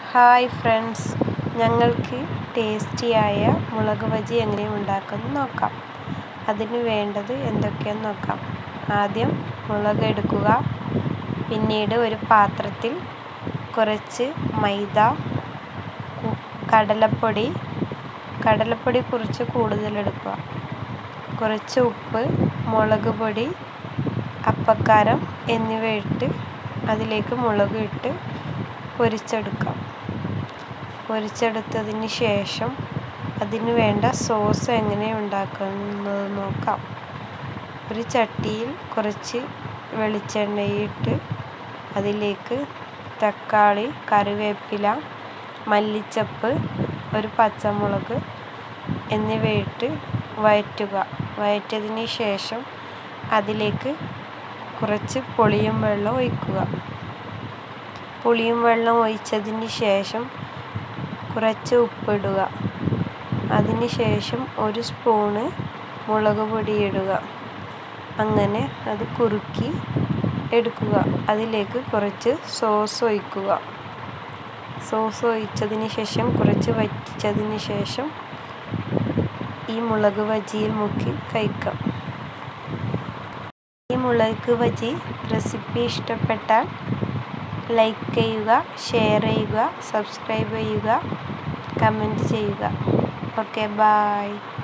hi friends ഞങ്ങൾക്ക് ടേസ്റ്റിയായ മുളക് ബജി എങ്ങനെ ഉണ്ടാക്കുന്നത് നോക്കാം അതിന് വേണ്ടത് എന്തൊക്കെയെന്ന് നോക്കാം ആദ്യം മുളക് എടുക്കുക പിന്നീട് ഒരു പാത്രത്തിൽ കുറച്ച് മൈദ കടലപ്പൊടി കടലപ്പൊടി കുറച്ച് കൂടുതൽ എടുക്കുക കുറച്ച് ഉപ്പ് മുളക് പൊടി അപ്പക്കാരം എന്നിവ ഇട്ട് അതിലേക്ക് മുളക് ഇട്ട് പൊരിച്ചെടുക്കാം പൊരിച്ചെടുത്തതിന് ശേഷം അതിന് വേണ്ട സോസ് എങ്ങനെ ഉണ്ടാക്കുന്നത് നോക്കാം ഒരു ചട്ടിയിൽ കുറച്ച് വെളിച്ചെണ്ണയിട്ട് അതിലേക്ക് തക്കാളി കറിവേപ്പില മല്ലിച്ചപ്പ് ഒരു പച്ചമുളക് എന്നിവയിട്ട് വഴറ്റുക വഴറ്റിയതിന് ശേഷം അതിലേക്ക് കുറച്ച് പുളിയും വെള്ളം ഒഴിക്കുക പുളിയും വെള്ളം ഒഴിച്ചതിന് ശേഷം കുറച്ച് ഉപ്പിടുക അതിന് ശേഷം ഒരു സ്പൂണ് മുളക് പൊടി ഇടുക അങ്ങനെ അത് കുറുക്കി എടുക്കുക അതിലേക്ക് കുറച്ച് സോസ് ഒഴിക്കുക സോസ് ഒഴിച്ചതിന് ശേഷം കുറച്ച് വറ്റിച്ചതിന് ശേഷം ഈ മുളക് ബജിയിൽ മുക്കി കഴിക്കാം ഈ മുളക് ബജി റെസിപ്പി ഇഷ്ടപ്പെട്ടാൽ ലൈക്ക് ചെയ്യുക ഷെയർ ചെയ്യുക സബ്സ്ക്രൈബ് ചെയ്യുക കമൻറ്റ് ചെയ്യുക ഓക്കെ ബായ്